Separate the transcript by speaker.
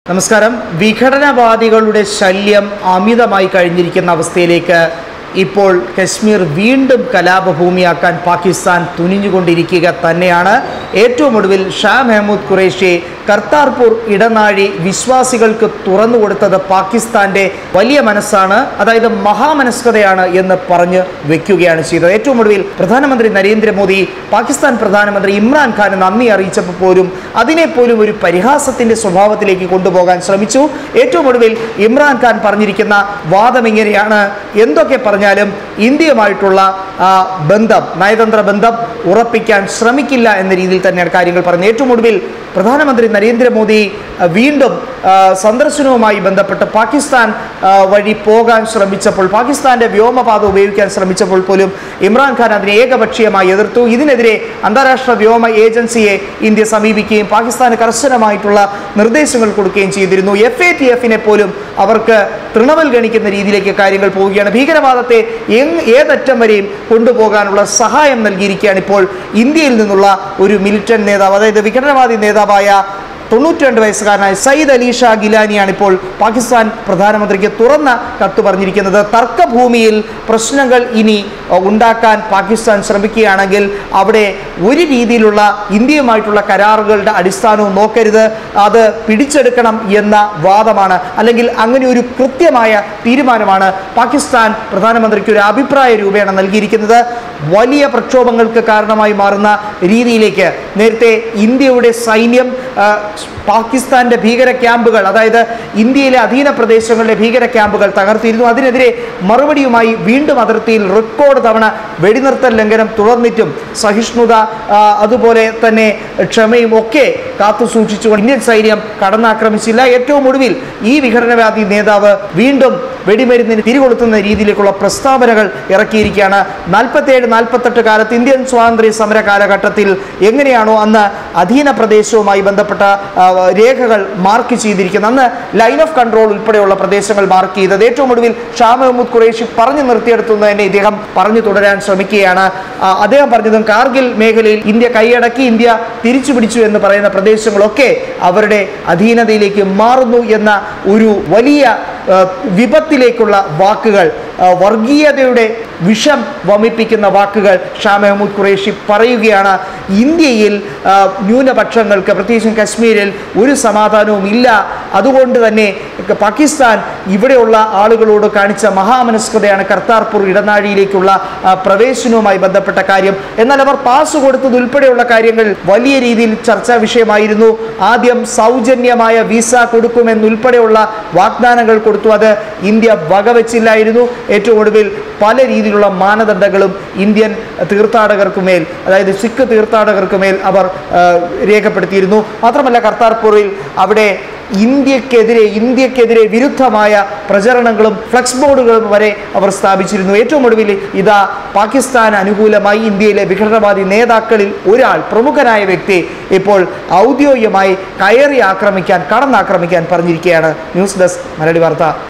Speaker 1: നമസ്കാരം വിഘടനവാദികളുടെ ശല്യം അമിതമായി കഴിഞ്ഞിരിക്കുന്ന അവസ്ഥയിലേക്ക് ഇപ്പോൾ കശ്മീർ വീണ്ടും കലാപഭൂമിയാക്കാൻ പാകിസ്ഥാൻ തുനിഞ്ഞുകൊണ്ടിരിക്കുക തന്നെയാണ് ഏറ്റവും ഒടുവിൽ ഷാ മെഹമ്മൂദ് ഖുറേഷി കർത്താർപൂർ ഇടനാഴി വിശ്വാസികൾക്ക് തുറന്നു കൊടുത്തത് പാകിസ്ഥാന്റെ വലിയ മനസ്സാണ് അതായത് മഹാമനസ്കതയാണ് എന്ന് പറഞ്ഞ് വെക്കുകയാണ് ചെയ്തത് ഏറ്റവും ഒടുവിൽ പ്രധാനമന്ത്രി നരേന്ദ്രമോദി പാകിസ്ഥാൻ പ്രധാനമന്ത്രി ഇമ്രാൻഖാന് നന്ദി അറിയിച്ചപ്പോൾ പോലും അതിനെ പോലും ഒരു പരിഹാസത്തിന്റെ സ്വഭാവത്തിലേക്ക് കൊണ്ടുപോകാൻ ശ്രമിച്ചു ഏറ്റവും ഒടുവിൽ ഇമ്രാൻഖാൻ പറഞ്ഞിരിക്കുന്ന വാദം ഇങ്ങനെയാണ് എന്തൊക്കെ പറഞ്ഞാലും ഇന്ത്യയുമായിട്ടുള്ള ആ, ബന്ധം നയതന്ത്ര ബന്ധം ഉറപ്പിക്കാൻ ശ്രമിക്കില്ല എന്ന രീതിയിൽ തന്നെയാണ് കാര്യങ്ങൾ പറഞ്ഞത് ഏറ്റവും ഒടുവിൽ പ്രധാനമന്ത്രി നരേന്ദ്രമോദി ആ, വീണ്ടും ആ, സന്ദർശനവുമായി ബന്ധപ്പെട്ട് പാകിസ്ഥാൻ ആ, വഴി പോകാൻ ശ്രമിച്ചപ്പോൾ പാകിസ്ഥാന്റെ വ്യോമപാത ഉപയോഗിക്കാൻ ശ്രമിച്ചപ്പോൾ പോലും ഇമ്രാൻഖാൻ അതിനെ ഏകപക്ഷീയമായി എതിർത്തു ഇതിനെതിരെ അന്താരാഷ്ട്ര വ്യോമ ഏജൻസിയെ ഇന്ത്യ സമീപിക്കുകയും പാകിസ്ഥാന് കർശനമായിട്ടുള്ള നിർദ്ദേശങ്ങൾ കൊടുക്കുകയും ചെയ്തിരുന്നു എഫ് എ ടി എഫിനെ പോലും അവർക്ക് തൃണവൽ ഗണിക്കുന്ന രീതിയിലേക്ക് കാര്യങ്ങൾ പോവുകയാണ് ഭീകരവാദത്തെ എങ് ഏതറ്റം വരെയും കൊണ്ടുപോകാനുള്ള സഹായം നൽകിയിരിക്കുകയാണ് ഇപ്പോൾ ഇന്ത്യയിൽ നിന്നുള്ള ഒരു മിലിറ്റന്റ് നേതാവ് അതായത് വിഘടനവാദി നേതാവായ തൊണ്ണൂറ്റിരണ്ട് വയസ്സുകാരനായ സയ്യിദ് അലി ഷാ ഗിലാനിയാണ് ഇപ്പോൾ പാകിസ്ഥാൻ പ്രധാനമന്ത്രിക്ക് തുറന്ന കത്ത് പറഞ്ഞിരിക്കുന്നത് തർക്കഭൂമിയിൽ പ്രശ്നങ്ങൾ ഇനി അഹ്, ഉണ്ടാക്കാൻ പാകിസ്ഥാൻ ശ്രമിക്കുകയാണെങ്കിൽ അവിടെ ഒരു രീതിയിലുള്ള ഇന്ത്യയുമായിട്ടുള്ള കരാറുകളുടെ അടിസ്ഥാനവും നോക്കരുത് അത് പിടിച്ചെടുക്കണം എന്ന വാദമാണ് അല്ലെങ്കിൽ അങ്ങനെ ഒരു കൃത്യമായ തീരുമാനമാണ് പാകിസ്ഥാൻ പ്രധാനമന്ത്രിക്ക് ഒരു അഭിപ്രായ രൂപേണ നൽകിയിരിക്കുന്നത് വലിയ പ്രക്ഷോഭങ്ങൾക്ക് കാരണമായി മാറുന്ന രീതിയിലേക്ക് നേരത്തെ ഇന്ത്യയുടെ സൈന്യം ആ, പാകിസ്ഥാന്റെ ഭീകര ക്യാമ്പുകൾ അതായത് ഇന്ത്യയിലെ അധീന പ്രദേശങ്ങളിലെ ഭീകര ക്യാമ്പുകൾ തകർത്തിരുന്നു അതിനെതിരെ മറുപടിയുമായി വീണ്ടും അതിർത്തിയിൽ റെക്കോർഡ് തവണ വെടിനിർത്തൽ ലംഘനം തുടർന്നിട്ടും സഹിഷ്ണുത ആ, അതുപോലെ തന്നെ ക്ഷമയും ഒക്കെ കാത്തു സൂക്ഷിച്ചുകൊണ്ട് ഇന്ത്യൻ സൈന്യം കടന്നാക്രമിച്ചില്ല ഏറ്റവും ഒടുവിൽ ഈ വിഘടനവാദി നേതാവ് വീണ്ടും വെടിമരുന്നിന് തിരികൊളുത്തുന്ന രീതിയിലേക്കുള്ള പ്രസ്താവനകൾ ഇറക്കിയിരിക്കുകയാണ് നാൽപ്പത്തേഴ് നാൽപ്പത്തെട്ട് കാലത്ത് ഇന്ത്യൻ സ്വാതന്ത്ര്യ സമര കാലഘട്ടത്തിൽ എങ്ങനെയാണോ അന്ന് അധീന പ്രദേശവുമായി ബന്ധപ്പെട്ട ആ, രേഖകൾ മാർക്ക് ചെയ്തിരിക്കുന്നത് അന്ന് ലൈൻ ഓഫ് കൺട്രോൾ ഉൾപ്പെടെയുള്ള പ്രദേശങ്ങൾ മാർക്ക് ചെയ്തത് ഏറ്റവും ഒടുവിൽ ഷാ മെഹമ്മൂദ് ഖുറേഷി പറഞ്ഞു നിർത്തിയെടുത്തുനിന്ന് തന്നെ ഇദ്ദേഹം പറഞ്ഞു തുടരാൻ ശ്രമിക്കുകയാണ് ആ, അദ്ദേഹം പറഞ്ഞതും കാർഗിൽ മേഖലയിൽ ഇന്ത്യ കൈയടക്കി ഇന്ത്യ തിരിച്ചു പിടിച്ചു എന്ന് പറയുന്ന പ്രദേശങ്ങളൊക്കെ അവരുടെ അധീനതയിലേക്ക് മാറുന്നു എന്ന ഒരു വലിയ ആ, വിപത്തിലേക്കുള്ള വാക്കുകൾ ആ, വർഗീയതയുടെ വിഷം വമിപ്പിക്കുന്ന വാക്കുകൾ ഷാ മെഹമ്മൂദ് ഖുറേഷി പറയുകയാണ് ഇന്ത്യയിൽ ആ, ന്യൂനപക്ഷങ്ങൾക്ക് പ്രത്യേകിച്ചും കശ്മീരിൽ ഒരു സമാധാനവും ഇല്ല അതുകൊണ്ട് തന്നെ പാകിസ്ഥാൻ ഇവിടെയുള്ള ആളുകളോട് കാണിച്ച മഹാമനസ്കതയാണ് കർത്താർപൂർ ഇടനാഴിയിലേക്കുള്ള ആ, പ്രവേശനവുമായി ബന്ധപ്പെട്ട കാര്യം എന്നാൽ അവർ പാസ് കൊടുത്തത് ഉൾപ്പെടെയുള്ള കാര്യങ്ങൾ വലിയ രീതിയിൽ ചർച്ചാ വിഷയമായിരുന്നു ആദ്യം സൗജന്യമായ വിസ കൊടുക്കുമെന്നുൾപ്പെടെയുള്ള വാഗ്ദാനങ്ങൾ കൊടുത്തു അത് ഇന്ത്യ വകവെച്ചില്ലായിരുന്നു ഏറ്റവും ഒടുവിൽ പല രീതിയിലുള്ള മാനദണ്ഡങ്ങളും ഇന്ത്യൻ തീർത്ഥാടകർക്കുമേൽ അതായത് സിഖ് തീർത്ഥാടകർക്കുമേൽ അവർ ആ, രേഖപ്പെടുത്തിയിരുന്നു മാത്രമല്ല കർത്താർപൂറിൽ അവിടെ ഇന്ത്യക്കെതിരെ ഇന്ത്യക്കെതിരെ വിരുദ്ധമായ പ്രചരണങ്ങളും ഫ്ലക്സ് ബോർഡുകളും വരെ അവർ സ്ഥാപിച്ചിരുന്നു ഏറ്റവും ഒടുവിൽ ഇതാ പാകിസ്ഥാൻ അനുകൂലമായി ഇന്ത്യയിലെ വിഘടനവാദി നേതാക്കളിൽ ഒരാൾ പ്രമുഖനായ വ്യക്തി ഇപ്പോൾ ഔദ്യോഗികമായി കയറി ആക്രമിക്കാൻ കടന്നാക്രമിക്കാൻ പറഞ്ഞിരിക്കുകയാണ് ന്യൂസ് ഡെസ്ക് മലയാളി വാർത്ത